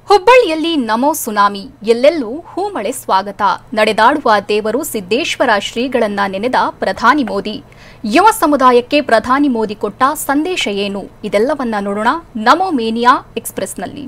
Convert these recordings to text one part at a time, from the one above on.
ಹುಬ್ಬಳ್ಳಿಯಲ್ಲಿ ನಮೋ ಸುನಾಮಿ ಎಲ್ಲೆಲ್ಲೂ ಹೂಮಳೆ ಸ್ವಾಗತ ನಡೆದಾಡುವ ದೇವರು ಸಿದ್ದೇಶ್ವರ ಶ್ರೀಗಳನ್ನ ನೆನೆದ ಪ್ರಧಾನಿ ಮೋದಿ ಯುವ ಸಮುದಾಯಕ್ಕೆ ಪ್ರಧಾನಿ ಮೋದಿ ಕೊಟ್ಟ ಸಂದೇಶ ಏನು ಇದೆಲ್ಲವನ್ನ ನೋಡೋಣ ನಮೋ ಮೇನಿಯಾ ಎಕ್ಸ್ಪ್ರೆಸ್ನಲ್ಲಿ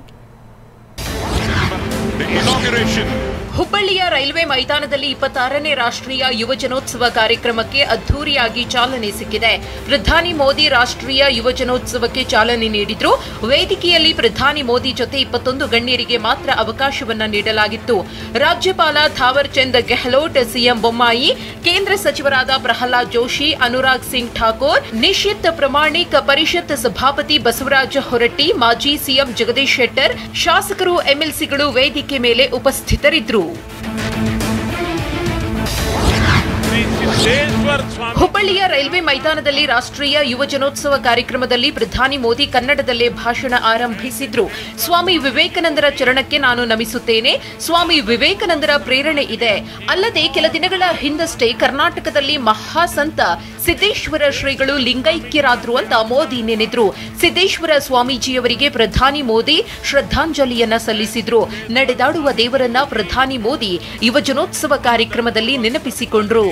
The inauguration ಹುಬ್ಬಳ್ಳಿಯ ರೈಲ್ವೆ ಮೈದಾನದಲ್ಲಿ ಇಪ್ಪತ್ತಾರನೇ ರಾಷ್ಟ್ರೀಯ ಯುವಜನೋತ್ಸವ ಕಾರ್ಯಕ್ರಮಕ್ಕೆ ಅದ್ದೂರಿಯಾಗಿ ಚಾಲನೆ ಸಿಕ್ಕಿದೆ ಪ್ರಧಾನಿ ಮೋದಿ ರಾಷ್ಟ್ರೀಯ ಯುವಜನೋತ್ಸವಕ್ಕೆ ಚಾಲನೆ ನೀಡಿದ್ರು ವೇದಿಕೆಯಲ್ಲಿ ಪ್ರಧಾನಿ ಮೋದಿ ಜೊತೆ ಇಪ್ಪತ್ತೊಂದು ಗಣ್ಯರಿಗೆ ಮಾತ್ರ ಅವಕಾಶವನ್ನ ನೀಡಲಾಗಿತ್ತು ರಾಜ್ಯಪಾಲ ಥಾವರ್ ಚಂದ್ ಗೆಹ್ಲೋಟ್ ಸಿಎಂ ಬೊಮ್ಮಾಯಿ ಕೇಂದ್ರ ಸಚಿವರಾದ ಪ್ರಹ್ಲಾದ್ ಜೋಶಿ ಅನುರಾಗ್ ಸಿಂಗ್ ಠಾಕೂರ್ ನಿಶ್ಚಿತ್ ಪ್ರಮಾಣಿಕ್ ಪರಿಷತ್ ಸಭಾಪತಿ ಬಸವರಾಜ ಹೊರಟ್ಟಿ ಮಾಜಿ ಸಿಎಂ ಜಗದೀಶ್ ಶೆಟ್ಟರ್ ಶಾಸಕರು ಎಂಎಲ್ಸಿಗಳು ವೇದಿಕೆ ಮೇಲೆ ಉಪಸ್ಥಿತರಿದ್ದರು Sri Siddheshwar Swami ಹುಬ್ಬಳ್ಳಿಯ ರೈಲ್ವೆ ಮೈದಾನದಲ್ಲಿ ರಾಷ್ಟ್ರೀಯ ಯುವಜನೋತ್ಸವ ಕಾರ್ಯಕ್ರಮದಲ್ಲಿ ಪ್ರಧಾನಿ ಮೋದಿ ಕನ್ನಡದಲ್ಲೇ ಭಾಷಣ ಆರಂಭಿಸಿದ್ರು ಸ್ವಾಮಿ ವಿವೇಕಾನಂದರ ಚರಣಕ್ಕೆ ನಾನು ನಮಿಸುತ್ತೇನೆ ಸ್ವಾಮಿ ವಿವೇಕಾನಂದರ ಪ್ರೇರಣೆ ಇದೆ ಅಲ್ಲದೆ ಕೆಲ ದಿನಗಳ ಹಿಂದಷ್ಟೇ ಕರ್ನಾಟಕದಲ್ಲಿ ಮಹಾಸಂತ ಸಿದ್ದೇಶ್ವರ ಶ್ರೀಗಳು ಲಿಂಗೈಕ್ಯರಾದ್ರು ಅಂತ ಮೋದಿ ನೆನೆದ್ರು ಸಿದ್ದೇಶ್ವರ ಸ್ವಾಮೀಜಿಯವರಿಗೆ ಪ್ರಧಾನಿ ಮೋದಿ ಶ್ರದ್ಧಾಂಜಲಿಯನ್ನ ಸಲ್ಲಿಸಿದ್ರು ನಡೆದಾಡುವ ದೇವರನ್ನ ಪ್ರಧಾನಿ ಮೋದಿ ಯುವಜನೋತ್ಸವ ಕಾರ್ಯಕ್ರಮದಲ್ಲಿ ನೆನಪಿಸಿಕೊಂಡ್ರು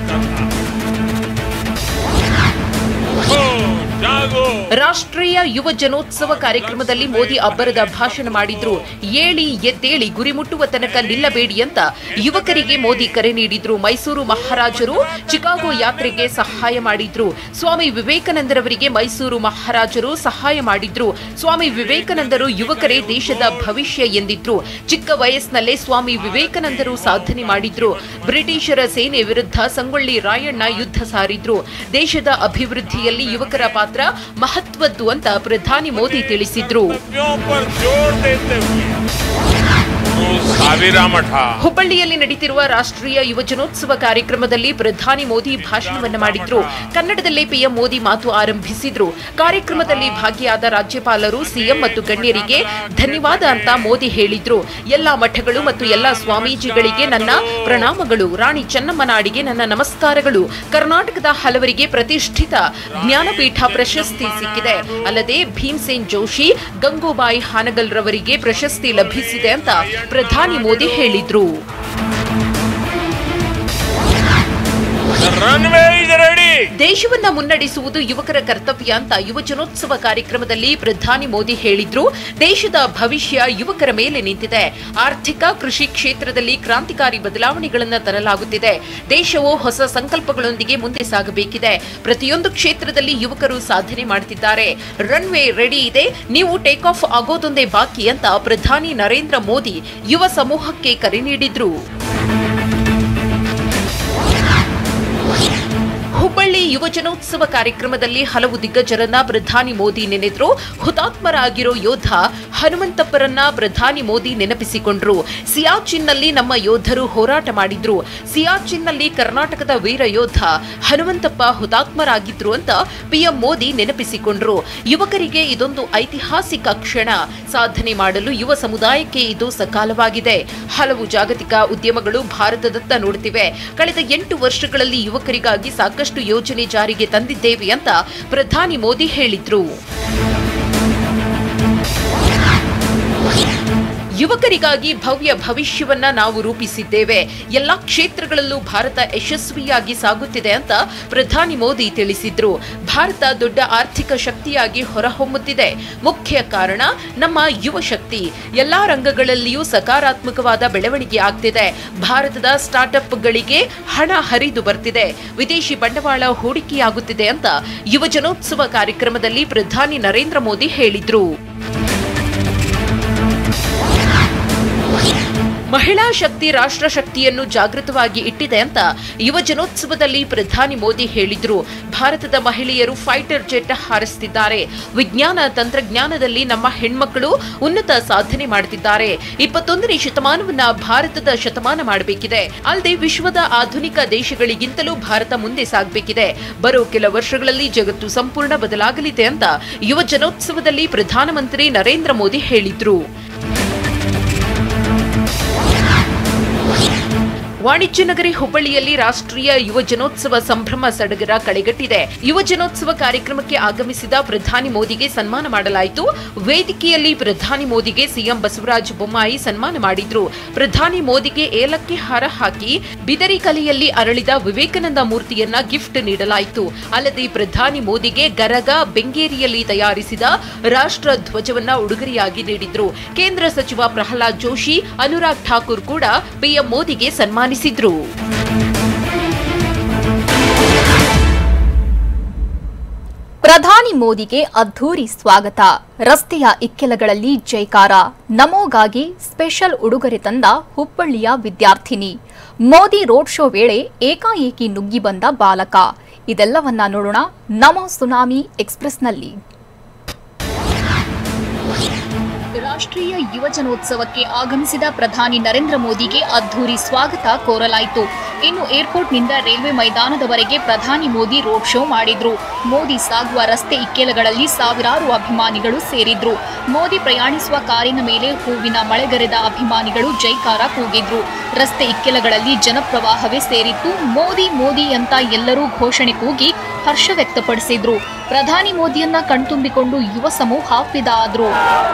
Go, Jago. ರಾಷ್ಟ್ರೀಯ ಯುವ ಜನೋತ್ಸವ ಕಾರ್ಯಕ್ರಮದಲ್ಲಿ ಮೋದಿ ಅಬ್ಬರದ ಭಾಷಣ ಮಾಡಿದ್ರು ಏಳಿ ಎದ್ದೇಳಿ ಗುರಿ ಮುಟ್ಟುವ ತನಕ ನಿಲ್ಲಬೇಡಿ ಅಂತ ಯುವಕರಿಗೆ ಮೋದಿ ಕರೆ ನೀಡಿದ್ರು ಮೈಸೂರು ಮಹಾರಾಜರು ಚಿಕಾಗೋ ಯಾತ್ರೆಗೆ ಸಹಾಯ ಮಾಡಿದ್ರು ಸ್ವಾಮಿ ವಿವೇಕಾನಂದರವರಿಗೆ ಮೈಸೂರು ಮಹಾರಾಜರು ಸಹಾಯ ಮಾಡಿದ್ರು ಸ್ವಾಮಿ ವಿವೇಕಾನಂದರು ಯುವಕರೇ ದೇಶದ ಭವಿಷ್ಯ ಎಂದಿದ್ರು ಚಿಕ್ಕ ವಯಸ್ಸಿನಲ್ಲೇ ಸ್ವಾಮಿ ವಿವೇಕಾನಂದರು ಸಾಧನೆ ಮಾಡಿದ್ರು ಬ್ರಿಟಿಷರ ಸೇನೆ ವಿರುದ್ಧ ಸಂಗೊಳ್ಳಿ ರಾಯಣ್ಣ ಯುದ್ಧ ಸಾರಿದ್ರು ದೇಶದ ಅಭಿವೃದ್ಧಿಯಲ್ಲಿ ಯುವಕರ ಪಾತ್ರ ಮಹತ್ವದ್ದು ಅಂತ ಪ್ರಧಾನಿ ಮೋದಿ ತಿಳಿಸಿದ್ರು कर्तव्यों पर जोर देते हुए गुरु साविरा मठा ಹುಬ್ಬಳ್ಳಿಯಲ್ಲಿ ನಡೀತಿರುವ ರಾಷ್ಟ್ರೀಯ ಯುವಜನೋತ್ಸವ ಕಾರ್ಯಕ್ರಮದಲ್ಲಿ ಪ್ರಧಾನಿ ಮೋದಿ ಭಾಷಣವನ್ನ ಮಾಡಿದ್ರು ಕನ್ನಡದಲ್ಲೇ ಪಿಎಂ ಮೋದಿ ಮಾತು ಆರಂಭಿಸಿದ್ರು ಕಾರ್ಯಕ್ರಮದಲ್ಲಿ ಭಾಗಿಯಾದ ರಾಜ್ಯಪಾಲರು ಸಿಎಂ ಮತ್ತು ಗಣ್ಯರಿಗೆ ಧನ್ಯವಾದ ಅಂತ ಮೋದಿ ಹೇಳಿದ್ರು ಎಲ್ಲಾ ಮಠಗಳು ಮತ್ತು ಎಲ್ಲಾ ಸ್ವಾಮೀಜಿಗಳಿಗೆ ನನ್ನ ಪ್ರಣಾಮಗಳು ರಾಣಿ ಚೆನ್ನಮ್ಮನಾಡಿಗೆ ನನ್ನ ನಮಸ್ಕಾರಗಳು ಕರ್ನಾಟಕದ ಹಲವರಿಗೆ ಪ್ರತಿಷ್ಠಿತ ಜ್ಞಾನಪೀಠ ಪ್ರಶಸ್ತಿ ಸಿಕ್ಕಿದೆ ಅಲ್ಲದೆ ಭೀಮ್ಸೇನ್ ಜೋಶಿ ಗಂಗೂಬಾಯಿ ಹಾನಗಲ್ ರವರಿಗೆ ಪ್ರಶಸ್ತಿ ಲಭಿಸಿದೆ ಅಂತ ಪ್ರಧಾನಿ ಮೋದಿ ಹೇಳಿದ್ರು The runway is ready. ದೇಶವನ್ನ ಮುನ್ನಡೆಸುವುದು ಯುವಕರ ಕರ್ತವ್ಯ ಅಂತ ಯುವಜನೋತ್ಸವ ಕಾರ್ಯಕ್ರಮದಲ್ಲಿ ಪ್ರಧಾನಿ ಮೋದಿ ಹೇಳಿದ್ರು ದೇಶದ ಭವಿಷ್ಯ ಯುವಕರ ಮೇಲೆ ನಿಂತಿದೆ ಆರ್ಥಿಕ ಕೃಷಿ ಕ್ಷೇತ್ರದಲ್ಲಿ ಕ್ರಾಂತಿಕಾರಿ ಬದಲಾವಣೆಗಳನ್ನು ತರಲಾಗುತ್ತಿದೆ ದೇಶವು ಹೊಸ ಸಂಕಲ್ಪಗಳೊಂದಿಗೆ ಮುಂದೆ ಸಾಗಬೇಕಿದೆ ಪ್ರತಿಯೊಂದು ಕ್ಷೇತ್ರದಲ್ಲಿ ಯುವಕರು ಸಾಧನೆ ಮಾಡುತ್ತಿದ್ದಾರೆ ರನ್ವೇ ರೆಡಿ ಇದೆ ನೀವು ಟೇಕ್ ಆಫ್ ಆಗೋದೊಂದೇ ಬಾಕಿ ಅಂತ ಪ್ರಧಾನಿ ನರೇಂದ್ರ ಮೋದಿ ಯುವ ಸಮೂಹಕ್ಕೆ ಕರೆ ನೀಡಿದ್ರು ಹುಬ್ಬಳ್ಳಿ ಯುವಜನೋತ್ಸವ ಕಾರ್ಯಕ್ರಮದಲ್ಲಿ ಹಲವು ದಿಗ್ಗಜರನ್ನ ಪ್ರಧಾನಿ ಮೋದಿ ನೆನೆದ್ರು ಹುತಾತ್ಮರಾಗಿರೋ ಯೋಧ ಹನುಮಂತಪ್ಪರನ್ನ ಪ್ರಧಾನಿ ಮೋದಿ ನೆನಪಿಸಿಕೊಂಡ್ರು ಸಿಯಾಚಿನ್ನಲ್ಲಿ ನಮ್ಮ ಯೋಧರು ಹೋರಾಟ ಮಾಡಿದ್ರು ಸಿಯಾಚಿನ್ನಲ್ಲಿ ಕರ್ನಾಟಕದ ವೀರ ಯೋಧ ಹನುಮಂತಪ್ಪ ಹುತಾತ್ಮರಾಗಿದ್ರು ಅಂತ ಪಿಎಂ ಮೋದಿ ನೆನಪಿಸಿಕೊಂಡ್ರು ಯುವಕರಿಗೆ ಇದೊಂದು ಐತಿಹಾಸಿಕ ಕ್ಷಣ ಸಾಧನೆ ಮಾಡಲು ಯುವ ಸಮುದಾಯಕ್ಕೆ ಇದು ಸಕಾಲವಾಗಿದೆ ಹಲವು ಜಾಗತಿಕ ಉದ್ಯಮಗಳು ಭಾರತದತ್ತ ನೋಡುತ್ತಿವೆ ಕಳೆದ ಎಂಟು ವರ್ಷಗಳಲ್ಲಿ ಯುವಕರಿಗಾಗಿ ಸಾಕಷ್ಟು ಯೋಜನೆ ಜಾರಿಗೆ ತಂದಿದ್ದೇವೆ ಅಂತ ಪ್ರಧಾನಿ ಮೋದಿ ಹೇಳಿದ್ರು ಯುವಕರಿಗಾಗಿ ಭವ್ಯ ಭವಿಷ್ಯವನ್ನ ನಾವು ರೂಪಿಸಿದ್ದೇವೆ ಎಲ್ಲಾ ಕ್ಷೇತ್ರಗಳಲ್ಲೂ ಭಾರತ ಯಶಸ್ವಿಯಾಗಿ ಸಾಗುತ್ತಿದೆ ಅಂತ ಪ್ರಧಾನಿ ಮೋದಿ ತಿಳಿಸಿದ್ರು ಭಾರತ ದೊಡ್ಡ ಆರ್ಥಿಕ ಶಕ್ತಿಯಾಗಿ ಹೊರಹೊಮ್ಮುತ್ತಿದೆ ಮುಖ್ಯ ಕಾರಣ ನಮ್ಮ ಯುವ ಶಕ್ತಿ ಎಲ್ಲಾ ರಂಗಗಳಲ್ಲಿಯೂ ಸಕಾರಾತ್ಮಕವಾದ ಬೆಳವಣಿಗೆ ಆಗ್ತಿದೆ ಭಾರತದ ಸ್ಟಾರ್ಟ್ಅಪ್ಗಳಿಗೆ ಹಣ ಹರಿದು ಬರ್ತಿದೆ ವಿದೇಶಿ ಬಂಡವಾಳ ಹೂಡಿಕೆಯಾಗುತ್ತಿದೆ ಅಂತ ಯುವಜನೋತ್ಸವ ಕಾರ್ಯಕ್ರಮದಲ್ಲಿ ಪ್ರಧಾನಿ ನರೇಂದ್ರ ಮೋದಿ ಹೇಳಿದ್ರು ಮಹಿಳಾ ಶಕ್ತಿ ರಾಷ್ಟ್ರ ಶಕ್ತಿಯನ್ನು ಜಾಗೃತವಾಗಿ ಇಟ್ಟಿದೆ ಅಂತ ಯುವ ಜನೋತ್ಸವದಲ್ಲಿ ಪ್ರಧಾನಿ ಮೋದಿ ಹೇಳಿದ್ರು ಭಾರತದ ಮಹಿಳೆಯರು ಫೈಟರ್ ಜೆಟ್ ಹಾರಿಸುತ್ತಿದ್ದಾರೆ ವಿಜ್ಞಾನ ತಂತ್ರಜ್ಞಾನದಲ್ಲಿ ನಮ್ಮ ಹೆಣ್ಮಕ್ಕಳು ಉನ್ನತ ಸಾಧನೆ ಮಾಡುತ್ತಿದ್ದಾರೆ ಇಪ್ಪತ್ತೊಂದನೇ ಶತಮಾನವನ್ನ ಭಾರತದ ಶತಮಾನ ಮಾಡಬೇಕಿದೆ ಅಲ್ಲದೆ ವಿಶ್ವದ ಆಧುನಿಕ ದೇಶಗಳಿಗಿಂತಲೂ ಭಾರತ ಮುಂದೆ ಸಾಗಬೇಕಿದೆ ಬರೋ ಕೆಲ ವರ್ಷಗಳಲ್ಲಿ ಜಗತ್ತು ಸಂಪೂರ್ಣ ಬದಲಾಗಲಿದೆ ಅಂತ ಯುವ ಜನೋತ್ಸವದಲ್ಲಿ ಪ್ರಧಾನಮಂತ್ರಿ ನರೇಂದ್ರ ಮೋದಿ ಹೇಳಿದ್ರು ವಾಣಿಜ್ಯ ನಗರಿ ಹುಬ್ಬಳ್ಳಿಯಲ್ಲಿ ರಾಷ್ಟ್ರೀಯ ಯುವ ಜನೋತ್ಸವ ಸಂಭ್ರಮ ಸಡಗರ ಕಳೆಗಟ್ಟಿದೆ ಯುವ ಜನೋತ್ಸವ ಕಾರ್ಯಕ್ರಮಕ್ಕೆ ಆಗಮಿಸಿದ ಪ್ರಧಾನಿ ಮೋದಿಗೆ ಸನ್ಮಾನ ಮಾಡಲಾಯಿತು ವೇದಿಕೆಯಲ್ಲಿ ಪ್ರಧಾನಿ ಮೋದಿಗೆ ಸಿಎಂ ಬಸವರಾಜ ಬೊಮ್ಮಾಯಿ ಸನ್ಮಾನ ಮಾಡಿದ್ರು ಪ್ರಧಾನಿ ಮೋದಿಗೆ ಏಲಕ್ಕಿ ಹಾರ ಹಾಕಿ ಬಿದರಿ ಕಲೆಯಲ್ಲಿ ಅರಳಿದ ವಿವೇಕಾನಂದ ಮೂರ್ತಿಯನ್ನ ಗಿಫ್ಟ್ ನೀಡಲಾಯಿತು ಅಲ್ಲದೆ ಪ್ರಧಾನಿ ಮೋದಿಗೆ ಗರಗ ಬೆಂಗೇರಿಯಲ್ಲಿ ತಯಾರಿಸಿದ ರಾಷ್ಟ್ರ ಧ್ವಜವನ್ನ ಉಡುಗೊರೆಯಾಗಿ ನೀಡಿದ್ರು ಕೇಂದ್ರ ಸಚಿವ ಪ್ರಹ್ಲಾದ್ ಜೋಶಿ ಅನುರಾಗ್ ಠಾಕೂರ್ ಕೂಡ ಪಿಎಂ ಮೋದಿಗೆ ಸನ್ಮಾನಿಸಿದ್ರು ಪ್ರಧಾನಿ ಮೋದಿಗೆ ಅದ್ಧೂರಿ ಸ್ವಾಗತ ರಸ್ತೆಯ ಇಕ್ಕೆಲಗಳಲ್ಲಿ ಜೈಕಾರ ನಮೋಗಾಗಿ ಸ್ಪೆಷಲ್ ಉಡುಗೊರೆ ತಂದ ಹುಬ್ಬಳ್ಳಿಯ ವಿದ್ಯಾರ್ಥಿನಿ ಮೋದಿ ರೋಡ್ ಶೋ ವೇಳೆ ಏಕಾಏಕಿ ನುಗ್ಗಿ ಬಂದ ಬಾಲಕ ಇದೆಲ್ಲವನ್ನ ನೋಡೋಣ ನಮೋ ಸುನಾಮಿ ಎಕ್ಸ್ಪ್ರೆಸ್ನಲ್ಲಿ ರಾಷ್ಟ್ರೀಯ ಯುವಜನೋತ್ಸವಕ್ಕೆ ಆಗಮಿಸಿದ ಪ್ರಧಾನಿ ನರೇಂದ್ರ ಮೋದಿಗೆ ಅದ್ಧೂರಿ ಸ್ವಾಗತ ಕೋರಲಾಯಿತು ಇನ್ನು ಏರ್ಪೋರ್ಟ್ನಿಂದ ರೈಲ್ವೆ ಮೈದಾನದವರೆಗೆ ಪ್ರಧಾನಿ ಮೋದಿ ರೋಡ್ ಶೋ ಮಾಡಿದ್ರು ಮೋದಿ ಸಾಗುವ ರಸ್ತೆ ಇಕ್ಕೆಲಗಳಲ್ಲಿ ಸಾವಿರಾರು ಅಭಿಮಾನಿಗಳು ಸೇರಿದ್ರು ಮೋದಿ ಪ್ರಯಾಣಿಸುವ ಕಾರಿನ ಮೇಲೆ ಹೂವಿನ ಮಳೆಗರೆದ ಅಭಿಮಾನಿಗಳು ಜೈಕಾರ ಕೂಗಿದ್ರು ರಸ್ತೆ ಇಕ್ಕೆಲಗಳಲ್ಲಿ ಜನಪ್ರವಾಹವೇ ಸೇರಿತ್ತು ಮೋದಿ ಮೋದಿ ಅಂತ ಎಲ್ಲರೂ ಘೋಷಣೆ ಕೂಗಿ ಹರ್ಷ ವ್ಯಕ್ತಪಡಿಸಿದ್ರು ಪ್ರಧಾನಿ ಮೋದಿಯನ್ನ ಕಣ್ತುಂಬಿಕೊಂಡು ಯುವ ಸಮೂಹ ಫಿದಾ ಆದ್ರು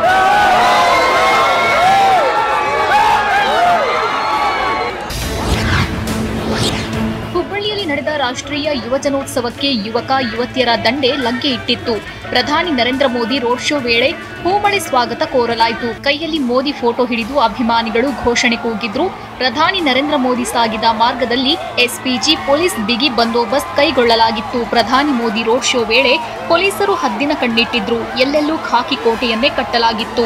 ಹುಬ್ಬಳ್ಳಿಯಲ್ಲಿ ನಡೆದ ರಾಷ್ಟ್ರೀಯ ಯುವಜನೋತ್ಸವಕ್ಕೆ ಯುವಕ ಯುವತಿಯರ ದಂಡೆ ಲಗ್ಗೆ ಇಟ್ಟಿತ್ತು ಪ್ರಧಾನಿ ನರೇಂದ್ರ ಮೋದಿ ರೋಡ್ ಶೋ ವೇಳೆ ಹೂಮಳೆ ಸ್ವಾಗತ ಕೋರಲಾಯಿತು ಕೈಯಲ್ಲಿ ಮೋದಿ ಫೋಟೋ ಹಿಡಿದು ಅಭಿಮಾನಿಗಳು ಘೋಷಣೆ ಕೂಗಿದ್ರು ಪ್ರಧಾನಿ ನರೇಂದ್ರ ಮೋದಿ ಸಾಗಿದ ಮಾರ್ಗದಲ್ಲಿ ಎಸ್ಪಿಜಿ ಪೊಲೀಸ್ ಬಿಗಿ ಬಂದೋಬಸ್ತ್ ಕೈಗೊಳ್ಳಲಾಗಿತ್ತು ಪ್ರಧಾನಿ ಮೋದಿ ರೋಡ್ ಶೋ ವೇಳೆ ಪೊಲೀಸರು ಹದ್ದಿನ ಕಣ್ಣಿಟ್ಟಿದ್ರು ಎಲ್ಲೆಲ್ಲೂ ಖಾಕಿ ಕೋಟೆಯನ್ನೇ ಕಟ್ಟಲಾಗಿತ್ತು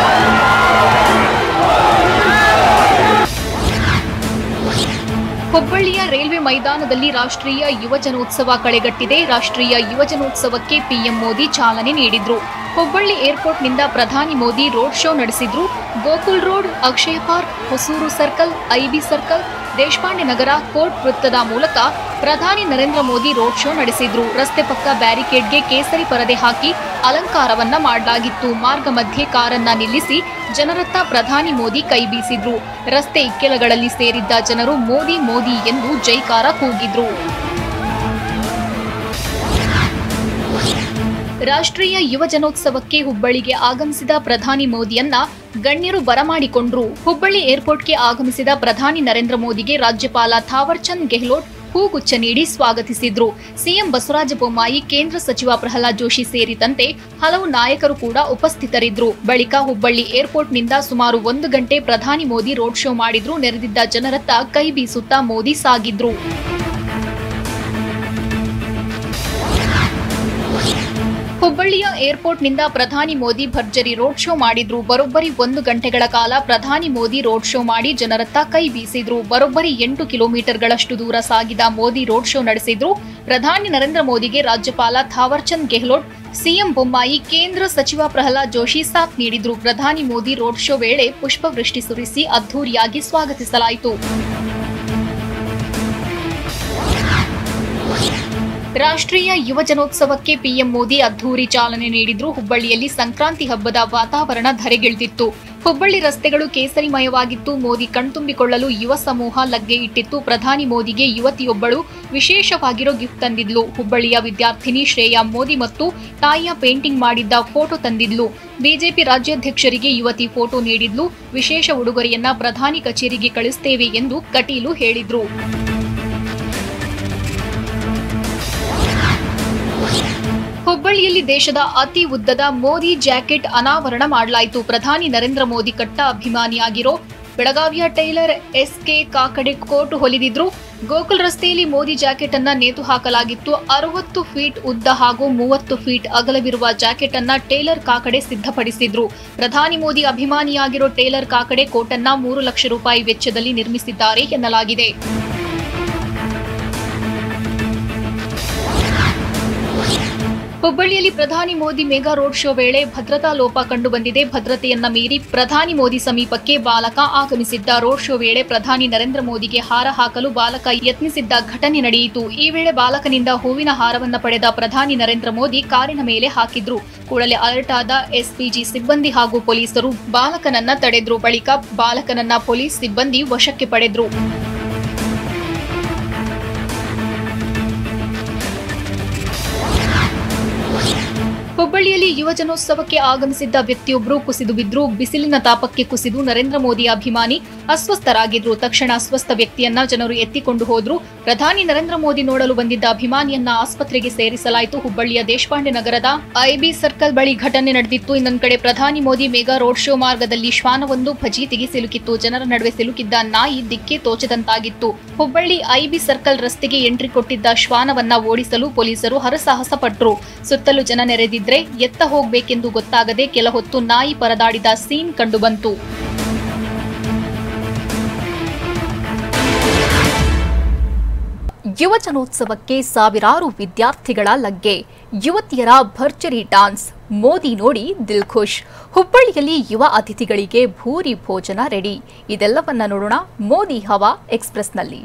ಹುಬ್ಬಳ್ಳಿಯ ರೈಲ್ವೆ ಮೈದಾನದಲ್ಲಿ ರಾಷ್ಟ್ರೀಯ ಯುವಜನೋತ್ಸವ ಕಳೆಗಟ್ಟಿದೆ ರಾಷ್ಟ್ರೀಯ ಯುವಜನೋತ್ಸವಕ್ಕೆ ಪಿಎಂ ಮೋದಿ ಚಾಲನೆ ನೀಡಿದ್ರು ಹುಬ್ಬಳ್ಳಿ ಏರ್ಪೋರ್ಟ್ನಿಂದ ಪ್ರಧಾನಿ ಮೋದಿ ರೋಡ್ ಶೋ ನಡೆಸಿದ್ರು Gokul road Akshaya park Hosur circle IB circle Deshpande Nagar court ವೃತ್ತದ ಮೂಲಕ ಪ್ರಧಾನಿ ನರೇಂದ್ರ ಮೋದಿ ರೋಡ್ ಶೋ ನಡೆಸಿದ್ರು ರಸ್ತೆ ಪಕ್ಕ ಬ್ಯಾರಿಕೇಡ್ಗೆ ಕೇಸರಿ ಪರದೆ ಹಾಕಿ ಅಲಂಕಾರವನ್ನ ಮಾಡಲಾಗಿತ್ತು ಮಾರ್ಗ ಮಧ್ಯೆ ಕಾರನ್ನ ನಿಲ್ಲಿಸಿ ಜನರತ್ತ ಪ್ರಧಾನಿ ಮೋದಿ ಕೈ ಬೀಸಿದ್ರು ರಸ್ತೆ ಇಕ್ಕೆಲಗಳಲ್ಲಿ ಸೇರಿದ್ದ ಜನರು ಮೋದಿ ಮೋದಿ ಎಂದು ಜೈಕಾರ ಕೂಗಿದ್ರು ರಾಷ್ಟ್ರೀಯ ಯುವ ಜನೋತ್ಸವಕ್ಕೆ ಹುಬ್ಬಳ್ಳಿಗೆ ಆಗಮಿಸಿದ ಪ್ರಧಾನಿ ಮೋದಿಯನ್ನ ಗಣ್ಯರು ಬರಮಾಡಿಕೊಂಡ್ರು ಹುಬ್ಬಳ್ಳಿ ಏರ್ಪೋರ್ಟ್ಗೆ ಆಗಮಿಸಿದ ಪ್ರಧಾನಿ ನರೇಂದ್ರ ಮೋದಿಗೆ ರಾಜ್ಯಪಾಲ ಥಾವರ್ಚಂದ್ ಗೆಹ್ಲೋಟ್ ಹೂಗುಚ್ಛ ನೀಡಿ ಸ್ವಾಗತಿಸಿದ್ರು ಸಿಎಂ ಬಸವರಾಜ ಬೊಮ್ಮಾಯಿ ಕೇಂದ್ರ ಸಚಿವ ಪ್ರಹ್ಲಾದ್ ಜೋಶಿ ಸೇರಿದಂತೆ ಹಲವು ನಾಯಕರು ಕೂಡ ಉಪಸ್ಥಿತರಿದ್ರು ಬಳಿಕ ಹುಬ್ಬಳ್ಳಿ ಏರ್ಪೋರ್ಟ್ನಿಂದ ಸುಮಾರು ಒಂದು ಗಂಟೆ ಪ್ರಧಾನಿ ಮೋದಿ ರೋಡ್ ಶೋ ಮಾಡಿದ್ರು ನೆರೆದಿದ್ದ ಜನರತ್ತ ಕೈ ಬೀಸುತ್ತಾ ಮೋದಿ ಸಾಗಿದ್ರು ಹುಬ್ಬಳ್ಳಿಯ ಏರ್ಪೋರ್ಟ್ನಿಂದ ಪ್ರಧಾನಿ ಮೋದಿ ಭರ್ಜರಿ ರೋಡ್ ಶೋ ಮಾಡಿದ್ರು ಬರೋಬ್ಬರಿ ಒಂದು ಗಂಟೆಗಳ ಕಾಲ ಪ್ರಧಾನಿ ಮೋದಿ ರೋಡ್ ಶೋ ಮಾಡಿ ಜನರತ್ತ ಕೈ ಬೀಸಿದ್ರು ಬರೋಬ್ಬರಿ ಎಂಟು ಕಿಲೋಮೀಟರ್ಗಳಷ್ಟು ದೂರ ಸಾಗಿದ ಮೋದಿ ರೋಡ್ ಶೋ ನಡೆಸಿದ್ರು ಪ್ರಧಾನಿ ನರೇಂದ್ರ ಮೋದಿಗೆ ರಾಜ್ಯಪಾಲ ಥಾವರ್ಚಂದ್ ಗೆಹ್ಲೋಟ್ ಸಿಎಂ ಬೊಮ್ಮಾಯಿ ಕೇಂದ್ರ ಸಚಿವ ಪ್ರಹ್ಲಾದ್ ಜೋಶಿ ಸಾಥ್ ನೀಡಿದ್ರು ಪ್ರಧಾನಿ ಮೋದಿ ರೋಡ್ ಶೋ ವೇಳೆ ಪುಷ್ಪವೃಷ್ಟಿ ಸುರಿಸಿ ಅದ್ಧೂರಿಯಾಗಿ ಸ್ವಾಗತಿಸಲಾಯಿತು ರಾಷ್ಟ್ರೀಯ ಯುವ ಜನೋತ್ಸವಕ್ಕೆ ಪಿಎಂ ಮೋದಿ ಅದ್ಧೂರಿ ಚಾಲನೆ ನೀಡಿದ್ರು ಹುಬ್ಬಳ್ಳಿಯಲ್ಲಿ ಸಂಕ್ರಾಂತಿ ಹಬ್ಬದ ವಾತಾವರಣ ಧರೆಗಿಳಿದಿತ್ತು ಹುಬ್ಬಳ್ಳಿ ರಸ್ತೆಗಳು ಕೇಸರಿಮಯವಾಗಿತ್ತು ಮೋದಿ ಕಣ್ತುಂಬಿಕೊಳ್ಳಲು ಯುವ ಸಮೂಹ ಲಗ್ಗೆ ಇಟ್ಟಿತ್ತು ಪ್ರಧಾನಿ ಮೋದಿಗೆ ಯುವತಿಯೊಬ್ಬಳು ವಿಶೇಷವಾಗಿರೋ ಗಿಫ್ಟ್ ತಂದಿದ್ಲು ಹುಬ್ಬಳ್ಳಿಯ ವಿದ್ಯಾರ್ಥಿನಿ ಶ್ರೇಯಾ ಮೋದಿ ಮತ್ತು ತಾಯಿಯ ಪೇಂಟಿಂಗ್ ಮಾಡಿದ್ದ ಫೋಟೋ ತಂದಿದ್ಲು ಬಿಜೆಪಿ ರಾಜ್ಯಾಧ್ಯಕ್ಷರಿಗೆ ಯುವತಿ ಫೋಟೋ ನೀಡಿದ್ಲು ವಿಶೇಷ ಉಡುಗೊರೆಯನ್ನ ಪ್ರಧಾನಿ ಕಚೇರಿಗೆ ಕಳಿಸ್ತೇವೆ ಎಂದು ಕಟೀಲು ಹೇಳಿದ್ರು ಹುಬ್ಬಳ್ಳಿಯಲ್ಲಿ ದೇಶದ ಅತಿ ಉದ್ದದ ಮೋದಿ ಜಾಕೆಟ್ ಅನಾವರಣ ಮಾಡಲಾಯಿತು ಪ್ರಧಾನಿ ನರೇಂದ್ರ ಮೋದಿ ಕಟ್ಟ ಅಭಿಮಾನಿಯಾಗಿರೋ ಬೆಳಗಾವಿಯ tailor S K Kakade coat ಹೊಲಿದಿದ್ರು ಗೋಕುಲ್ ರಸ್ತೆಯಲ್ಲಿ ಮೋದಿ ಜಾಕೆಟ್ ಅನ್ನ ನೇತು ಹಾಕಲಾಗಿತ್ತು ಅರವತ್ತು ಫೀಟ್ ಉದ್ದ ಹಾಗೂ ಮೂವತ್ತು ಫೀಟ್ ಅಗಲವಿರುವ ಜಾಕೆಟ್ ಅನ್ನ ಟೇಲರ್ ಕಾಕಡೆ ಸಿದ್ಧಪಡಿಸಿದ್ರು ಪ್ರಧಾನಿ ಮೋದಿ ಅಭಿಮಾನಿಯಾಗಿರೋ ಟೇಲರ್ ಕಾಕಡೆ ಕೋಟನ್ನ ಮೂರು ಲಕ್ಷ ರೂಪಾಯಿ ವೆಚ್ಚದಲ್ಲಿ ನಿರ್ಮಿಸಿದ್ದಾರೆ ಎನ್ನಲಾಗಿದೆ ಹುಬ್ಬಳ್ಳಿಯಲ್ಲಿ ಪ್ರಧಾನಿ ಮೋದಿ ಮೆಗಾ ರೋಡ್ ಶೋ ವೇಳೆ ಭದ್ರತಾ ಲೋಪ ಕಂಡುಬಂದಿದೆ ಭದ್ರತೆಯನ್ನ ಮೀರಿ ಪ್ರಧಾನಿ ಮೋದಿ ಸಮೀಪಕ್ಕೆ ಬಾಲಕ ಆಗಮಿಸಿದ್ದ ರೋಡ್ ಶೋ ವೇಳೆ ಪ್ರಧಾನಿ ನರೇಂದ್ರ ಮೋದಿಗೆ ಹಾರ ಹಾಕಲು ಬಾಲಕ ಯತ್ನಿಸಿದ್ದ ಘಟನೆ ನಡೆಯಿತು ಈ ವೇಳೆ ಬಾಲಕನಿಂದ ಹೂವಿನ ಹಾರವನ್ನ ಪಡೆದ ಪ್ರಧಾನಿ ನರೇಂದ್ರ ಮೋದಿ ಕಾರಿನ ಮೇಲೆ ಹಾಕಿದ್ರು ಕೂಡಲೇ ಅಲರ್ಟ್ ಆದ ಎಸ್ಪಿಜಿ ಸಿಬ್ಬಂದಿ ಹಾಗೂ ಪೊಲೀಸರು ಬಾಲಕನನ್ನ ತಡೆದ್ರು ಬಳಿಕ ಬಾಲಕನನ್ನ ಪೊಲೀಸ್ ಸಿಬ್ಬಂದಿ ವಶಕ್ಕೆ ಪಡೆದ್ರು ಯುವಜನೋತ್ಸವಕ್ಕೆ ಆಗಮಿಸಿದ್ದ ವ್ಯಕ್ತಿಯೊಬ್ಬರು ಕುಸಿದು ಬಿದ್ರು ಬಿಸಿಲಿನ ತಾಪಕ್ಕೆ ಕುಸಿದು ನರೇಂದ್ರ ಮೋದಿ ಅಭಿಮಾನಿ ಅಸ್ವಸ್ಥರಾಗಿದ್ರು ತಕ್ಷಣ ಅಸ್ವಸ್ಥ ವ್ಯಕ್ತಿಯನ್ನ ಜನರು ಎತ್ತಿಕೊಂಡು ಹೋದ್ರು ಪ್ರಧಾನಿ ನರೇಂದ್ರ ಮೋದಿ ನೋಡಲು ಬಂದಿದ್ದ ಅಭಿಮಾನಿಯನ್ನ ಆಸ್ಪತ್ರೆಗೆ ಸೇರಿಸಲಾಯಿತು ಹುಬ್ಬಳ್ಳಿಯ ದೇಶಪಾಂಡೆ ನಗರದ ಐಬಿ ಸರ್ಕಲ್ ಬಳಿ ಘಟನೆ ನಡೆದಿತ್ತು ಇನ್ನೊಂದು ಕಡೆ ಪ್ರಧಾನಿ ಮೋದಿ ಮೆಗಾ ರೋಡ್ ಶೋ ಮಾರ್ಗದಲ್ಲಿ ಶ್ವಾನವೊಂದು ಫಜೀತಿಗೆ ಸಿಲುಕಿತ್ತು ಜನರ ನಡುವೆ ಸಿಲುಕಿದ್ದ ನಾಯಿ ದಿಕ್ಕೆ ತೋಚದಂತಾಗಿತ್ತು ಹುಬ್ಬಳ್ಳಿ ಐಬಿ ಸರ್ಕಲ್ ರಸ್ತೆಗೆ ಎಂಟ್ರಿ ಕೊಟ್ಟಿದ್ದ ಶ್ವಾನವನ್ನ ಓಡಿಸಲು ಪೊಲೀಸರು ಹರಸಾಹಸ ಪಟ್ರು ಸುತ್ತಲೂ ಜನ ನೆರೆದಿದ್ರೆ ಎತ್ತ ಹೋಗ್ಬೇಕೆಂದು ಗೊತ್ತಾಗದೆ ಕೆಲ ಹೊತ್ತು ನಾಯಿ ಪರದಾಡಿದ ಸೀನ್ ಕಂಡುಬಂತು ಯುವಜನೋತ್ಸವಕ್ಕೆ ಸಾವಿರಾರು ವಿದ್ಯಾರ್ಥಿಗಳ ಲಗ್ಗೆ ಯುವತಿಯರ ಭರ್ಜರಿ ಡಾನ್ಸ್ ಮೋದಿ ನೋಡಿ ದಿಲ್ ಖುಷ್ ಹುಬ್ಬಳ್ಳಿಯಲ್ಲಿ ಯುವ ಅತಿಥಿಗಳಿಗೆ ಭೂರಿ ಭೋಜನ ರೆಡಿ ಇದೆಲ್ಲವನ್ನ ನೋಡೋಣ ಮೋದಿ ಹವಾ ಎಕ್ಸ್ಪ್ರೆಸ್ನಲ್ಲಿ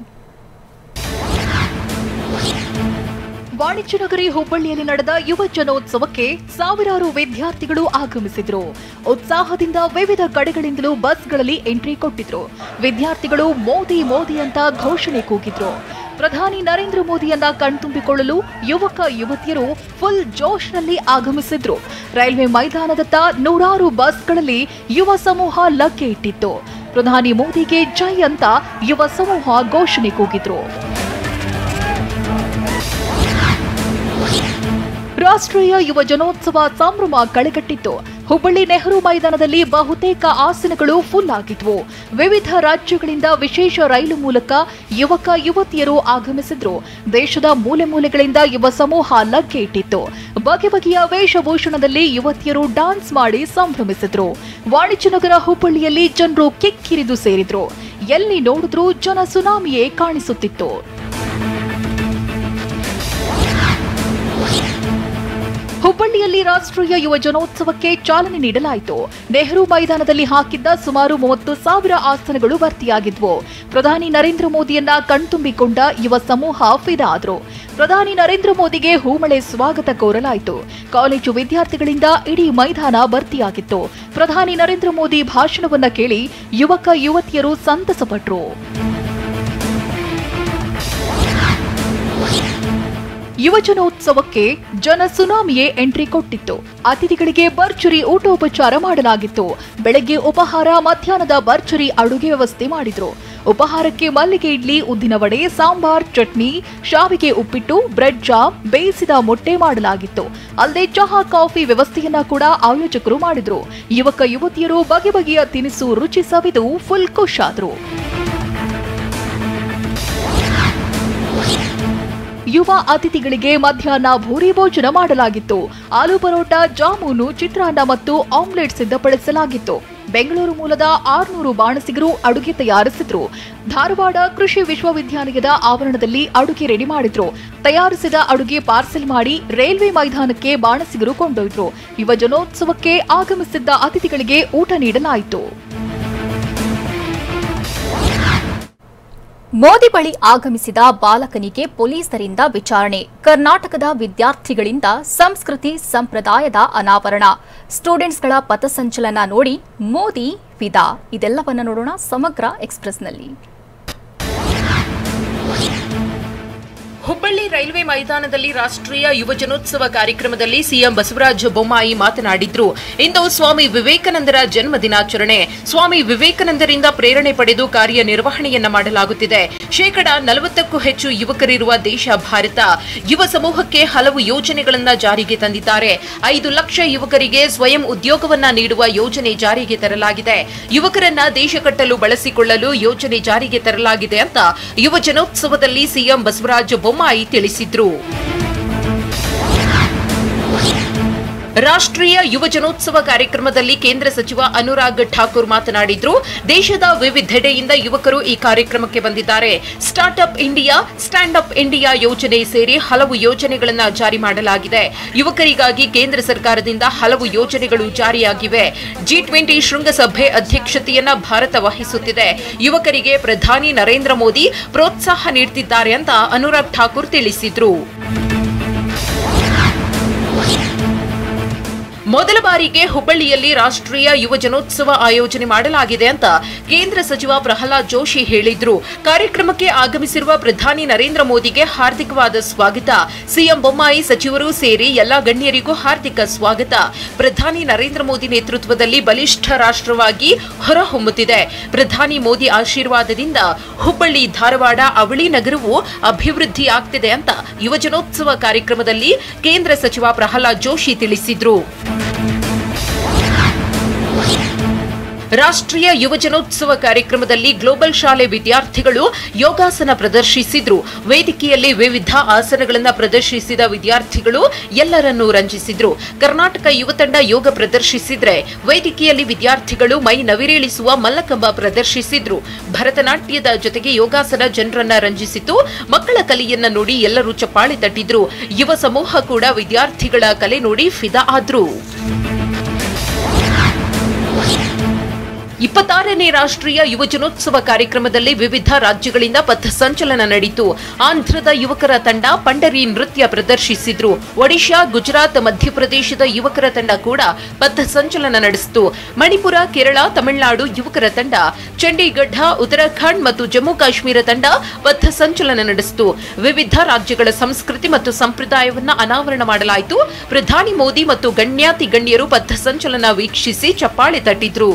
ವಾಣಿಜ್ಯ ನಗರಿ ಹುಬ್ಬಳ್ಳಿಯಲ್ಲಿ ನಡೆದ ಯುವ ಜನೋತ್ಸವಕ್ಕೆ ಸಾವಿರಾರು ವಿದ್ಯಾರ್ಥಿಗಳು ಆಗಮಿಸಿದ್ರು ಉತ್ಸಾಹದಿಂದ ವಿವಿಧ ಕಡೆಗಳಿಂದಲೂ ಬಸ್ಗಳಲ್ಲಿ ಎಂಟ್ರಿ ಕೊಟ್ಟಿದ್ರು ವಿದ್ಯಾರ್ಥಿಗಳು ಮೋದಿ ಮೋದಿ ಅಂತ ಘೋಷಣೆ ಕೂಗಿದ್ರು ಪ್ರಧಾನಿ ನರೇಂದ್ರ ಮೋದಿಯನ್ನ ಕಣ್ತುಂಬಿಕೊಳ್ಳಲು ಯುವಕ ಯುವತಿಯರು ಫುಲ್ ಜೋಶ್ನಲ್ಲಿ ಆಗಮಿಸಿದ್ರು ರೈಲ್ವೆ ಮೈದಾನದತ್ತ ನೂರಾರು ಬಸ್ಗಳಲ್ಲಿ ಯುವ ಸಮೂಹ ಲಗ್ಗೆ ಇಟ್ಟಿತ್ತು ಪ್ರಧಾನಿ ಮೋದಿಗೆ ಜೈ ಅಂತ ಯುವ ಸಮೂಹ ಘೋಷಣೆ ಕೂಗಿದ್ರು ರಾಷ್ಟ್ರೀಯ ಯುವ ಜನೋತ್ಸವ ಸಂಭ್ರಮ ಕಳೆಗಟ್ಟಿತ್ತು ಹುಬ್ಬಳ್ಳಿ ನೆಹರು ಮೈದಾನದಲ್ಲಿ ಬಹುತೇಕ ಆಸನಗಳು ಫುಲ್ ಆಗಿದ್ವು ವಿವಿಧ ರಾಜ್ಯಗಳಿಂದ ವಿಶೇಷ ರೈಲು ಮೂಲಕ ಯುವಕ ಯುವತಿಯರು ಆಗಮಿಸಿದ್ರು ದೇಶದ ಮೂಲೆ ಮೂಲೆಗಳಿಂದ ಯುವ ಸಮೂಹ ಲಗ್ಗೆ ಇಟ್ಟಿತ್ತು ಬಗೆ ಬಗೆಯ ವೇಷಭೂಷಣದಲ್ಲಿ ಯುವತಿಯರು ಡಾನ್ಸ್ ಮಾಡಿ ಸಂಭ್ರಮಿಸಿದ್ರು ವಾಣಿಜ್ಯನಗರ ಹುಬ್ಬಳ್ಳಿಯಲ್ಲಿ ಜನರು ಕಿಕ್ಕಿರಿದು ಸೇರಿದ್ರು ಎಲ್ಲಿ ನೋಡಿದ್ರೂ ಜನ ಸುನಾಮಿಯೇ ಕಾಣಿಸುತ್ತಿತ್ತು ಹುಬ್ಬಳ್ಳಿಯಲ್ಲಿ ರಾಷ್ಟ್ರೀಯ ಯುವ ಜನೋತ್ಸವಕ್ಕೆ ಚಾಲನೆ ನೀಡಲಾಯಿತು ನೆಹರು ಮೈದಾನದಲ್ಲಿ ಹಾಕಿದ್ದ ಸುಮಾರು ಮೂವತ್ತು ಸಾವಿರ ಆಸನಗಳು ಭರ್ತಿಯಾಗಿದ್ವು ಪ್ರಧಾನಿ ನರೇಂದ್ರ ಮೋದಿಯನ್ನ ಕಣ್ತುಂಬಿಕೊಂಡ ಯುವ ಸಮೂಹ ಫಿದಾ ಆದ್ರು ಪ್ರಧಾನಿ ನರೇಂದ್ರ ಮೋದಿಗೆ ಹೂಮಳೆ ಸ್ವಾಗತ ಕೋರಲಾಯಿತು ಕಾಲೇಜು ವಿದ್ಯಾರ್ಥಿಗಳಿಂದ ಇಡೀ ಮೈದಾನ ಭರ್ತಿಯಾಗಿತ್ತು ಪ್ರಧಾನಿ ನರೇಂದ್ರ ಮೋದಿ ಭಾಷಣವನ್ನ ಕೇಳಿ ಯುವಕ ಯುವತಿಯರು ಸಂತಸಪಟ್ರು ಯುವಜನೋತ್ಸವಕ್ಕೆ ಜನ ಸುನಾಮಿಯೇ ಎಂಟ್ರಿ ಕೊಟ್ಟಿತ್ತು ಅತಿಥಿಗಳಿಗೆ ಭರ್ಜರಿ ಊಟೋಪಚಾರ ಮಾಡಲಾಗಿತ್ತು ಬೆಳಗ್ಗೆ ಉಪಹಾರ ಮಧ್ಯಾಹ್ನದ ಭರ್ಜರಿ ಅಡುಗೆ ವ್ಯವಸ್ಥೆ ಮಾಡಿದ್ರು ಉಪಹಾರಕ್ಕೆ ಮಲ್ಲಿಗೆ ಇಡ್ಲಿ ಉದ್ದಿನ ವಡೆ ಸಾಂಬಾರ್ ಚಟ್ನಿ ಶಾವಿಗೆ ಉಪ್ಪಿಟ್ಟು ಬ್ರೆಡ್ ಜಾಮ್ ಬೇಯಿಸಿದ ಮೊಟ್ಟೆ ಮಾಡಲಾಗಿತ್ತು ಅಲ್ಲದೆ ಚಹಾ ಕಾಫಿ ವ್ಯವಸ್ಥೆಯನ್ನ ಕೂಡ ಆಯೋಜಕರು ಮಾಡಿದ್ರು ಯುವಕ ಯುವತಿಯರು ಬಗೆ ಬಗೆಯ ತಿನಿಸು ರುಚಿ ಸವಿದು ಫುಲ್ ಖುಷ್ ಆದ್ರು ಯುವ ಅತಿಥಿಗಳಿಗೆ ಮಧ್ಯಾಹ್ನ ಭೂರಿ ಭೋಜನ ಮಾಡಲಾಗಿತ್ತು ಆಲೂ ಪರೋಟ ಜಾಮೂನು ಚಿತ್ರಾನ್ನ ಮತ್ತು ಆಮ್ಲೆಟ್ ಸಿದ್ಧಪಡಿಸಲಾಗಿತ್ತು ಬೆಂಗಳೂರು ಮೂಲದ ಆರ್ನೂರು ಬಾಣಸಿಗರು ಅಡುಗೆ ತಯಾರಿಸಿದ್ರು ಧಾರವಾಡ ಕೃಷಿ ವಿಶ್ವವಿದ್ಯಾಲಯದ ಆವರಣದಲ್ಲಿ ಅಡುಗೆ ರೆಡಿ ಮಾಡಿದ್ರು ತಯಾರಿಸಿದ ಅಡುಗೆ ಪಾರ್ಸೆಲ್ ಮಾಡಿ ರೈಲ್ವೆ ಮೈದಾನಕ್ಕೆ ಬಾಣಸಿಗರು ಕೊಂಡೊಯ್ದ್ರು ಯುವ ಜನೋತ್ಸವಕ್ಕೆ ಆಗಮಿಸಿದ್ದ ಅತಿಥಿಗಳಿಗೆ ಊಟ ನೀಡಲಾಯಿತು ಮೋದಿ ಬಳಿ ಆಗಮಿಸಿದ ಬಾಲಕನಿಗೆ ಪೊಲೀಸರಿಂದ ವಿಚಾರಣೆ ಕರ್ನಾಟಕದ ವಿದ್ಯಾರ್ಥಿಗಳಿಂದ ಸಂಸ್ಕೃತಿ ಸಂಪ್ರದಾಯದ ಅನಾವರಣ ಸ್ಟೂಡೆಂಟ್ಸ್ಗಳ ಪಥಸಂಚಲನ ನೋಡಿ ಮೋದಿ ಫಿದಾ ಇದೆಲ್ಲವನ್ನ ನೋಡೋಣ ಸಮಗ್ರ ಎಕ್ಸ್ಪ್ರೆಸ್ನಲ್ಲಿ ಹುಬ್ಬಳ್ಳಿ ರೈಲ್ವೆ ಮೈದಾನದಲ್ಲಿ ರಾಷ್ಟ್ರೀಯ ಯುವ ಜನೋತ್ಸವ ಕಾರ್ಯಕ್ರಮದಲ್ಲಿ ಸಿಎಂ ಬಸವರಾಜ ಬೊಮ್ಮಾಯಿ ಮಾತನಾಡಿದ್ರು ಇಂದು ಸ್ವಾಮಿ ವಿವೇಕಾನಂದರ ಜನ್ಮ ದಿನಾಚರಣೆ ಸ್ವಾಮಿ ವಿವೇಕಾನಂದರಿಂದ ಪ್ರೇರಣೆ ಪಡೆದು ಕಾರ್ಯನಿರ್ವಹಣೆಯನ್ನ ಮಾಡಲಾಗುತ್ತಿದೆ ಶೇಕಡ ನಲವತ್ತಕ್ಕೂ ಹೆಚ್ಚು ಯುವಕರಿರುವ ದೇಶ ಭಾರತ ಯುವ ಸಮೂಹಕ್ಕೆ ಹಲವು ಯೋಜನೆಗಳನ್ನ ಜಾರಿಗೆ ತಂದಿದ್ದಾರೆ ಐದು ಲಕ್ಷ ಯುವಕರಿಗೆ ಸ್ವಯಂ ಉದ್ಯೋಗವನ್ನ ನೀಡುವ ಯೋಜನೆ ಜಾರಿಗೆ ತರಲಾಗಿದೆ ಯುವಕರನ್ನ ದೇಶ ಕಟ್ಟಲು ಬಳಸಿಕೊಳ್ಳಲು ಯೋಜನೆ ಜಾರಿಗೆ ತರಲಾಗಿದೆ ಅಂತ ಯುವ ಜನೋತ್ಸವದಲ್ಲಿ ಸಿಎಂ ಬಸವರಾಜ ಬೊಮ್ಮಾಯಿ ತಿಳಿಸಿದ್ರು ರಾಷ್ಟ್ರೀಯ ಯುವ ಜನೋತ್ಸವ ಕಾರ್ಯಕ್ರಮದಲ್ಲಿ ಕೇಂದ್ರ ಸಚಿವ ಅನುರಾಗ್ ಠಾಕೂರ್ ಮಾತನಾಡಿದ್ರು ದೇಶದ ವಿವಿಧೆಡೆಯಿಂದ ಯುವಕರು ಈ ಕಾರ್ಯಕ್ರಮಕ್ಕೆ ಬಂದಿದ್ದಾರೆ start up India stand up India ಯೋಜನೆ ಸೇರಿ ಹಲವು ಯೋಜನೆಗಳನ್ನ ಜಾರಿ ಮಾಡಲಾಗಿದೆ ಯುವಕರಿಗಾಗಿ ಕೇಂದ್ರ ಸರ್ಕಾರದಿಂದ ಹಲವು ಯೋಜನೆಗಳು ಜಾರಿಯಾಗಿವೆ ಜಿ ಟ್ವೆಂಟಿ ಶೃಂಗಸಭೆ ಅಧ್ಯಕ್ಷತೆಯನ್ನ ಭಾರತ ವಹಿಸುತ್ತಿದೆ ಯುವಕರಿಗೆ ಪ್ರಧಾನಿ ನರೇಂದ್ರ ಮೋದಿ ಪ್ರೋತ್ಸಾಹ ನೀಡುತ್ತಿದ್ದಾರೆ ಅಂತ ಅನುರಾಗ್ ಠಾಕೂರ್ ತಿಳಿಸಿದ್ರು ಮೊದಲ ಬಾರಿಗೆ ಹುಬ್ಬಳ್ಳಿಯಲ್ಲಿ ರಾಷ್ಟ್ರೀಯ ಯುವ ಜನೋತ್ಸವ ಆಯೋಜನೆ ಮಾಡಲಾಗಿದೆ ಅಂತ ಕೇಂದ್ರ ಸಚಿವ ಪ್ರಹ್ಲಾದ್ ಜೋಶಿ ಹೇಳಿದ್ರು ಕಾರ್ಯಕ್ರಮಕ್ಕೆ ಆಗಮಿಸಿರುವ ಪ್ರಧಾನಿ ನರೇಂದ್ರ ಮೋದಿಗೆ ಹಾರ್ದಿಕವಾದ ಸ್ವಾಗತ ಸಿಎಂ ಬೊಮ್ಮಾಯಿ ಸಚಿವರು ಸೇರಿ ಎಲ್ಲಾ ಗಣ್ಯರಿಗೂ ಹಾರ್ದಿಕ ಸ್ವಾಗತ ಪ್ರಧಾನಿ ನರೇಂದ್ರ ಮೋದಿ ನೇತೃತ್ವದಲ್ಲಿ ಬಲಿಷ್ಠ ರಾಷ್ಟ್ರವಾಗಿ ಹೊರಹೊಮ್ಮುತ್ತಿದೆ ಪ್ರಧಾನಿ ಮೋದಿ ಆಶೀರ್ವಾದದಿಂದ ಹುಬ್ಬಳ್ಳಿ ಧಾರವಾಡ ಅವಳಿ ನಗರವು ಅಭಿವೃದ್ಧಿಯಾಗ್ತಿದೆ ಅಂತ ಯುವಜನೋತ್ಸವ ಕಾರ್ಯಕ್ರಮದಲ್ಲಿ ಕೇಂದ್ರ ಸಚಿವ ಪ್ರಹ್ಲಾದ್ ಜೋಶಿ ತಿಳಿಸಿದ್ರು ರಾಷ್ಟ್ರೀಯ ಯುವಜನೋತ್ಸವ ಕಾರ್ಯಕ್ರಮದಲ್ಲಿ ಗ್ಲೋಬಲ್ ಶಾಲೆ ವಿದ್ಯಾರ್ಥಿಗಳು ಯೋಗಾಸನ ಪ್ರದರ್ಶಿಸಿದ್ರು ವೇದಿಕೆಯಲ್ಲಿ ವಿವಿಧ ಆಸನಗಳನ್ನು ಪ್ರದರ್ಶಿಸಿದ ವಿದ್ಯಾರ್ಥಿಗಳು ಎಲ್ಲರನ್ನೂ ರಂಜಿಸಿದ್ರು ಕರ್ನಾಟಕ ಯುವ ತಂಡ ಯೋಗ ಪ್ರದರ್ಶಿಸಿದ್ರೆ ವೇದಿಕೆಯಲ್ಲಿ ವಿದ್ಯಾರ್ಥಿಗಳು ಮೈ ನವಿರೇಳಿಸುವ ಮಲ್ಲಕಂಬ ಪ್ರದರ್ಶಿಸಿದ್ರು ಭರತನಾಟ್ಯದ ಜೊತೆಗೆ ಯೋಗಾಸನ ಜನರನ್ನ ರಂಜಿಸಿತು ಮಕ್ಕಳ ಕಲೆಯನ್ನ ನೋಡಿ ಎಲ್ಲರೂ ಚಪ್ಪಾಳೆ ತಟ್ಟಿದ್ರು ಯುವ ಸಮೂಹ ಕೂಡ ವಿದ್ಯಾರ್ಥಿಗಳ ಕಲೆ ನೋಡಿ ಫಿದಾ ಆದ್ರು ಇಪ್ಪತ್ತಾರನೇ ರಾಷ್ಟ್ರೀಯ ಯುವಜನೋತ್ಸವ ಕಾರ್ಯಕ್ರಮದಲ್ಲಿ ವಿವಿಧ ರಾಜ್ಯಗಳಿಂದ ಪಥಸಂಚಲನ ನಡೆಯಿತು ಆಂಧ್ರದ ಯುವಕರ ತಂಡ ಪಂಡರಿ ನೃತ್ಯ ಪ್ರದರ್ಶಿಸಿದ್ರು ಒಡಿಶಾ ಗುಜರಾತ್ ಮಧ್ಯಪ್ರದೇಶದ ಯುವಕರ ತಂಡ ಕೂಡ ಪಥಸಂಚಲನ ನಡೆಸಿತು ಮಣಿಪುರ ಕೇರಳ ತಮಿಳುನಾಡು ಯುವಕರ ತಂಡ ಚಂಡೀಗಢ ಉತ್ತರಾಖಂಡ್ ಮತ್ತು ಜಮ್ಮು ಕಾಶ್ಮೀರ ತಂಡ ಪಥಸಂಚಲನ ನಡೆಸಿತು ವಿವಿಧ ರಾಜ್ಯಗಳ ಸಂಸ್ಕೃತಿ ಮತ್ತು ಸಂಪ್ರದಾಯವನ್ನ ಅನಾವರಣ ಮಾಡಲಾಯಿತು ಪ್ರಧಾನಿ ಮೋದಿ ಮತ್ತು ಗಣ್ಯಾತಿ ಗಣ್ಯರು ಪಥಸಂಚಲನ ವೀಕ್ಷಿಸಿ ಚಪ್ಪಾಳೆ ತಟ್ಟಿದ್ರು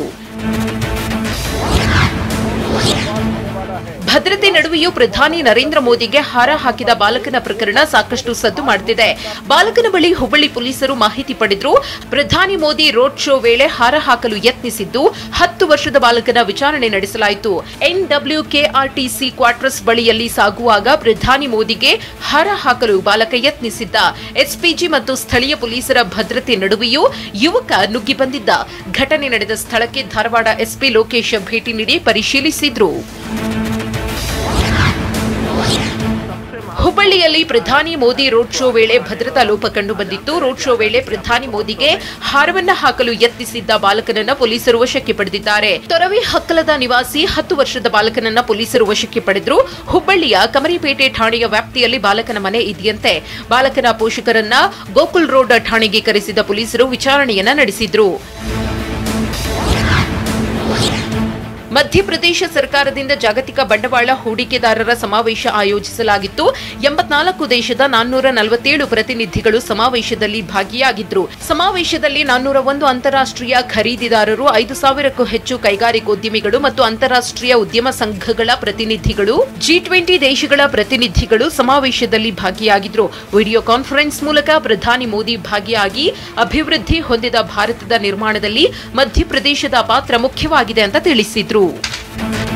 ಭದ್ರತೆ ನಡುವೆಯೂ ಪ್ರಧಾನಿ ನರೇಂದ್ರ ಮೋದಿಗೆ ಹಾರ ಹಾಕಿದ ಬಾಲಕನ ಪ್ರಕರಣ ಸಾಕಷ್ಟು ಸದ್ದು ಮಾಡುತ್ತಿದೆ ಬಾಲಕನ ಬಳಿ ಹುಬ್ಬಳ್ಳಿ ಪೊಲೀಸರು ಮಾಹಿತಿ ಪಡೆದ್ರು ಪ್ರಧಾನಿ ಮೋದಿ ರೋಡ್ ಶೋ ವೇಳೆ ಹಾರ ಹಾಕಲು ಯತ್ನಿಸಿದ್ದು ಹತ್ತು ವರ್ಷದ ಬಾಲಕನ ವಿಚಾರಣೆ ನಡೆಸಲಾಯಿತು ಎನ್ಡಬ್ಲ್ಯೂಕೆಆರ್ಟಿಸಿ ಕ್ವಾರ್ಟರ್ಸ್ ಬಳಿಯಲ್ಲಿ ಸಾಗುವಾಗ ಪ್ರಧಾನಿ ಮೋದಿಗೆ ಹಾರ ಹಾಕಲು ಬಾಲಕ ಯತ್ನಿಸಿದ್ದ ಎಸ್ಪಿಜಿ ಮತ್ತು ಸ್ಥಳೀಯ ಪೊಲೀಸರ ಭದ್ರತೆ ನಡುವೆಯೂ ಯುವಕ ನುಗ್ಗಿ ಬಂದಿದ್ದ ಘಟನೆ ನಡೆದ ಸ್ಥಳಕ್ಕೆ ಧಾರವಾಡ ಎಸ್ಪಿ ಲೋಕೇಶ್ ಭೇಟಿ ನೀಡಿ ಪರಿಶೀಲಿಸಿದ್ರು ಹುಬ್ಬಳ್ಳಿಯಲ್ಲಿ ಪ್ರಧಾನಿ ಮೋದಿ ರೋಡ್ ಶೋ ವೇಳೆ ಭದ್ರತಾ ಲೋಪ ಕಂಡು ಬಂದಿತ್ತು ರೋಡ್ ಶೋ ವೇಳೆ ಪ್ರಧಾನಿ ಮೋದಿಗೆ ಹಾರವನ್ನ ಹಾಕಲು ಯತ್ನಿಸಿದ್ದ ಬಾಲಕನನ್ನ ಪೊಲೀಸರು ವಶಕ್ಕೆ ಪಡೆದಿದ್ದಾರೆ ತೊರವಿ ಹಕ್ಕಲದ ನಿವಾಸಿ ಹತ್ತು ವರ್ಷದ ಬಾಲಕನನ್ನ ಪೊಲೀಸರು ವಶಕ್ಕೆ ಪಡೆದ್ರು ಹುಬ್ಬಳ್ಳಿಯ ಕಮರಿಪೇಟೆ ಠಾಣೆಯ ವ್ಯಾಪ್ತಿಯಲ್ಲಿ ಬಾಲಕನ ಮನೆ ಇದೆಯಂತೆ ಬಾಲಕನ ಪೋಷಕರನ್ನ ಗೋಕುಲ್ ರೋಡ್ ಠಾಣೆಗೆ ಕರೆಸಿದ ಪೊಲೀಸರು ವಿಚಾರಣೆಯನ್ನ ನಡೆಸಿದ್ರು ಮಧ್ಯಪ್ರದೇಶ ಸರ್ಕಾರದಿಂದ ಜಾಗತಿಕ ಬಂಡವಾಳ ಹೂಡಿಕೆದಾರರ ಸಮಾವೇಶ ಆಯೋಜಿಸಲಾಗಿತ್ತು ಎಂಬತ್ನಾಲ್ಕು ದೇಶದ ನಾನ್ನೂರ ನಲವತ್ತೇಳು ಪ್ರತಿನಿಧಿಗಳು ಸಮಾವೇಶದಲ್ಲಿ ಭಾಗಿಯಾಗಿದ್ರು ಸಮಾವೇಶದಲ್ಲಿ ನಾನ್ನೂರ ಒಂದು ಅಂತಾರಾಷ್ಟ್ರೀಯ ಖರೀದಿದಾರರು ಐದು ಸಾವಿರಕ್ಕೂ ಹೆಚ್ಚು ಕೈಗಾರಿಕೋದ್ಯಮಿಗಳು ಮತ್ತು ಅಂತಾರಾಷ್ಟ್ರೀಯ ಉದ್ಯಮ ಸಂಘಗಳ ಪ್ರತಿನಿಧಿಗಳು ಜಿ ಟ್ವೆಂಟಿ ದೇಶಗಳ ಪ್ರತಿನಿಧಿಗಳು ಸಮಾವೇಶದಲ್ಲಿ ಭಾಗಿಯಾಗಿದ್ರು ವಿಡಿಯೋ ಕಾನ್ಫರೆನ್ಸ್ ಮೂಲಕ ಪ್ರಧಾನಿ ಮೋದಿ ಭಾಗಿಯಾಗಿ ಅಭಿವೃದ್ಧಿ ಹೊಂದಿದ ಭಾರತದ ನಿರ್ಮಾಣದಲ್ಲಿ ಮಧ್ಯಪ್ರದೇಶದ ಪಾತ್ರ ಮುಖ್ಯವಾಗಿದೆ ಅಂತ ತಿಳಿಸಿದ್ರು